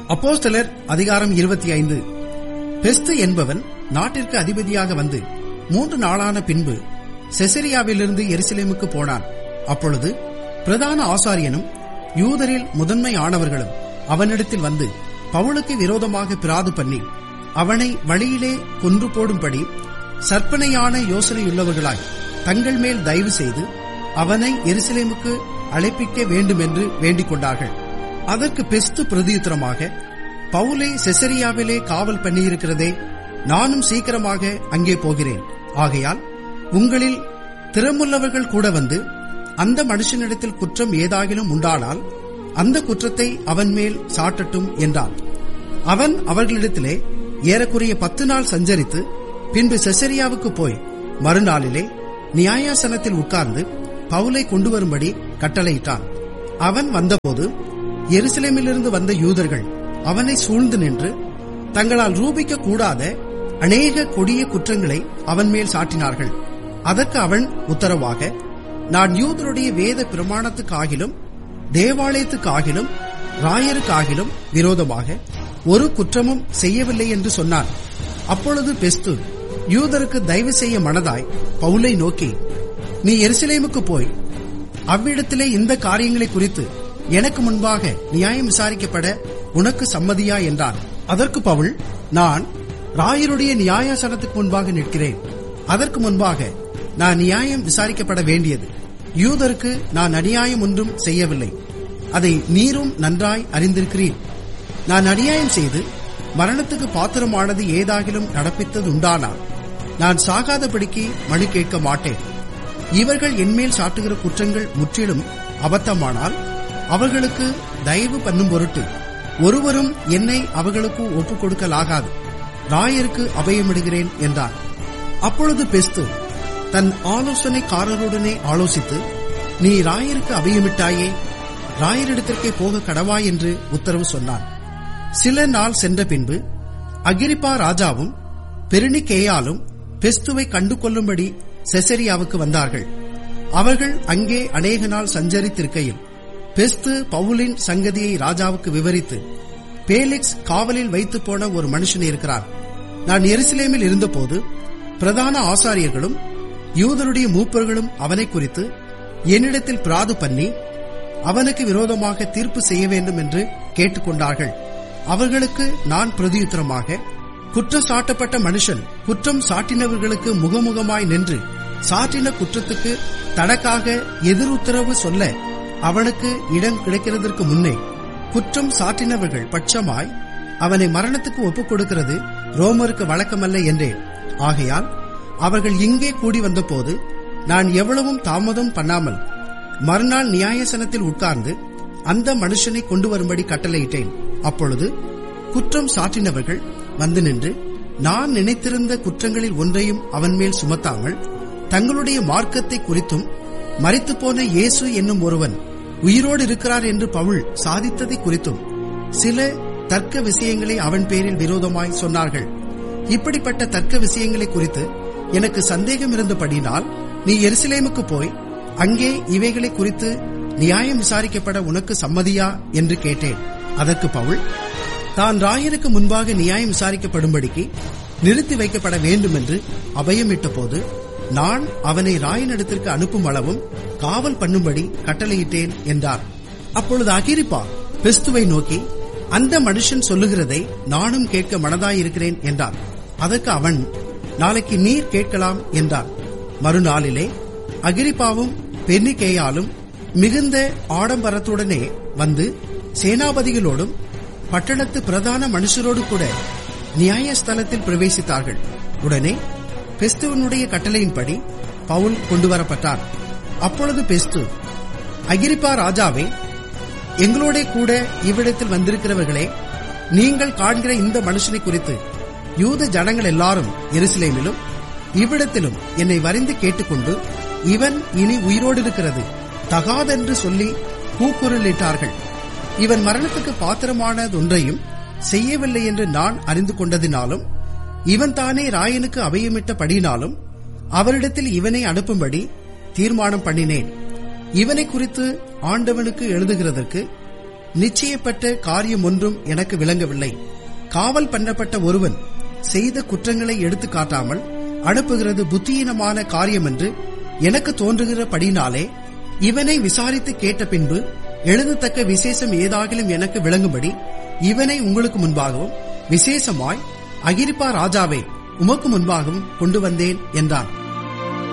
அப்போஸ்தலர் அதிகாரம் இருபத்தி ஐந்து பெஸ்து என்பவன் நாட்டிற்கு அதிபதியாக வந்து மூன்று நாளான பின்பு செசரியாவிலிருந்து எருசலேமுக்கு போனான் அப்பொழுது பிரதான ஆசாரியனும் யூதரில் முதன்மை ஆனவர்களும் அவனிடத்தில் வந்து பவுலுக்கு விரோதமாக பிராது பண்ணி அவனை வழியிலே கொன்று போடும்படி சற்பனையான யோசனையுள்ளவர்களாய் தங்கள் மேல் தயவு செய்து அவனை எருசலேமுக்கு அழைப்பிக்க வேண்டும் என்று வேண்டிக் கொண்டார்கள் அதற்கு பெஸ்து பிரதியுத்தரமாக பவுலை செசரியாவிலே காவல் பண்ணியிருக்கிறதே நானும் சீக்கிரமாக அங்கே போகிறேன் ஆகையால் உங்களில் திறமுள்ளவர்கள் கூட வந்து அந்த மனுஷனிடத்தில் குற்றம் ஏதாகிலும் உண்டானால் அந்த குற்றத்தை அவன் மேல் சாட்டட்டும் என்றான் அவன் அவர்களிடத்திலே ஏறக்குறைய பத்து நாள் சஞ்சரித்து பின்பு செசரியாவுக்கு போய் மறுநாளிலே நியாயாசனத்தில் உட்கார்ந்து பவுலை கொண்டு வரும்படி கட்டளையிட்டான் அவன் வந்தபோது எருசலேமிலிருந்து வந்த யூதர்கள் அவனை சூழ்ந்து நின்று தங்களால் ரூபிக்க கூடாத அநேக கொடிய குற்றங்களை அவன் மேல் சாட்டினார்கள் அதற்கு அவன் உத்தரவாக நான் யூதருடைய வேத பிரமாணத்துக்காகிலும் தேவாலயத்துக்காகிலும் ராயருக்காகிலும் விரோதமாக ஒரு குற்றமும் செய்யவில்லை என்று சொன்னான் அப்பொழுது பெஸ்து யூதருக்கு தயவு செய்ய மனதாய் பவுலை நோக்கி நீ எருசலேமுக்கு போய் அவ்விடத்திலே இந்த காரியங்களை குறித்து எனக்கு முன்பாக நியாயம் விசாரிக்கப்பட உனக்கு சம்மதியா என்றான் அதற்கு பவுல் நான் ராயருடைய நியாயாசனத்துக்கு முன்பாக நிற்கிறேன் அதற்கு முன்பாக நான் நியாயம் விசாரிக்கப்பட வேண்டியது யூதருக்கு நான் அநியாயம் ஒன்றும் செய்யவில்லை அதை நீரும் நன்றாய் அறிந்திருக்கிறீர் நான் அநியாயம் செய்து மரணத்துக்கு பாத்திரமானது ஏதாகிலும் நடப்பித்தது உண்டானால் நான் சாகாதபடிக்கு மனு கேட்க மாட்டேன் இவர்கள் என்மேல் சாட்டுகிற குற்றங்கள் முற்றிலும் அபத்தமானால் அவர்களுக்கு தயவு பண்ணும் பொருட்டு ஒருவரும் என்னை அவர்களுக்கு ஒப்புக் கொடுக்கலாகாது ராயருக்கு அபயமிடுகிறேன் என்றார் அப்பொழுது பெஸ்து தன் ஆலோசனைக்காரருடனே ஆலோசித்து நீ ராயருக்கு அபயமிட்டாயே ராயரிடத்திற்கே போக கடவாய் என்று உத்தரவு சொன்னான் சில நாள் சென்ற பின்பு அகிரிப்பா ராஜாவும் பெருணிக்கேயாலும் பெஸ்துவை கண்டு கொள்ளும்படி செசரியாவுக்கு வந்தார்கள் அவர்கள் அங்கே அநேக நாள் சஞ்சரித்திருக்கையில் பெஸ்து பவுலின் சங்கதியை ராஜாவுக்கு விவரித்து பேலிக்ஸ் காவலில் வைத்து போன ஒரு மனுஷன் இருக்கிறார் நான் எருசலேமில் இருந்தபோது பிரதான ஆசாரியர்களும் யூதருடைய மூப்பர்களும் அவனை குறித்து என்னிடத்தில் பிராது பண்ணி அவனுக்கு விரோதமாக தீர்ப்பு செய்ய வேண்டும் என்று கேட்டுக்கொண்டார்கள் அவர்களுக்கு நான் பிரதியுத்தரமாக குற்றம் சாட்டப்பட்ட மனுஷன் குற்றம் சாட்டினவர்களுக்கு முகமுகமாய் நின்று சாட்டின குற்றத்துக்கு தனக்காக எதிருத்தரவு சொல்ல அவனுக்கு இடம் கிடைக்கிறதற்கு முன்னே குற்றம் சாட்டினவர்கள் பட்சமாய் அவனை மரணத்துக்கு ஒப்புக் கொடுக்கிறது ரோமருக்கு வழக்கமல்ல என்றேன் ஆகையால் அவர்கள் இங்கே கூடி வந்தபோது நான் எவ்வளவும் தாமதம் பண்ணாமல் மறுநாள் நியாயசனத்தில் உட்கார்ந்து அந்த மனுஷனை கொண்டு வரும்படி கட்டளையிட்டேன் அப்பொழுது குற்றம் சாட்டினவர்கள் வந்து நின்று நான் நினைத்திருந்த குற்றங்களில் ஒன்றையும் அவன் மேல் சுமத்தாமல் தங்களுடைய மார்க்கத்தை குறித்தும் மறித்துப்போன இயேசு என்னும் ஒருவன் உயிரோடு இருக்கிறார் என்று பவுல் சாதித்ததை குறித்தும் சில தர்க்க விஷயங்களை அவன் பேரில் விரோதமாய் சொன்னார்கள் இப்படிப்பட்ட தர்க்க விஷயங்களை குறித்து எனக்கு சந்தேகம் இருந்தபடினால் நீ எருசலேமுக்கு போய் அங்கே இவைகளை குறித்து நியாயம் விசாரிக்கப்பட உனக்கு சம்மதியா என்று கேட்டேன் அதற்கு பவுல் தான் ராயருக்கு முன்பாக நியாயம் விசாரிக்கப்படும்படிக்கு நிறுத்தி வைக்கப்பட வேண்டும் என்று அபயமிட்ட போது நான் அவனை ராயனிடத்திற்கு அனுப்பும் அளவும் காவல் பண்ணும்படி கட்டளையிட்டேன் என்றார் அப்பொழுது அகிரிப்பா பெஸ்துவை நோக்கி அந்த மனுஷன் சொல்லுகிறதை நானும் கேட்க மனதாயிருக்கிறேன் என்றார் அதற்கு அவன் நாளைக்கு நீர் கேட்கலாம் என்றார் மறுநாளிலே அகிரிப்பாவும் பெர்னிகேயாலும் மிகுந்த ஆடம்பரத்துடனே வந்து சேனாபதிகளோடும் பட்டணத்து பிரதான மனுஷரோடு கூட நியாயஸ்தலத்தில் பிரவேசித்தார்கள் உடனே பெஸ்துவனுடைய கட்டளையின்படி பவுல் கொண்டுவரப்பட்டார் அப்பொழுது பெஸ்து அகிரிப்பா ராஜாவே எங்களோட கூட இவ்விடத்தில் வந்திருக்கிறவர்களே நீங்கள் காண்கிற இந்த மனுஷனை குறித்து யூத ஜனங்கள் எல்லாரும் எருசலேமிலும் இவ்விடத்திலும் என்னை வரிந்து கேட்டுக்கொண்டு இவன் இனி உயிரோடு இருக்கிறது தகாதென்று சொல்லி கூக்குரலிட்டார்கள் இவன் மரணத்துக்கு பாத்திரமானதொன்றையும் செய்யவில்லை என்று நான் அறிந்து கொண்டதினாலும் இவன் தானே ராயனுக்கு அபயமிட்டபடியினாலும் அவரிடத்தில் இவனை அனுப்பும்படி தீர்மானம் பண்ணினேன் இவனை குறித்து ஆண்டவனுக்கு எழுதுகிறதற்கு நிச்சயப்பட்ட காரியம் ஒன்றும் எனக்கு விளங்கவில்லை காவல் பண்ணப்பட்ட ஒருவன் செய்த குற்றங்களை எடுத்து காட்டாமல் அனுப்புகிறது புத்தியீனமான காரியம் என்று எனக்கு தோன்றுகிறபடினாலே இவனை விசாரித்து கேட்ட பின்பு எழுதத்தக்க விசேஷம் ஏதாகிலும் எனக்கு விளங்கும்படி இவனை உங்களுக்கு முன்பாகவும் விசேஷமாய் அகிரிப்பா ராஜாவை உமக்கு முன்பாகவும் கொண்டு வந்தேன் என்றான்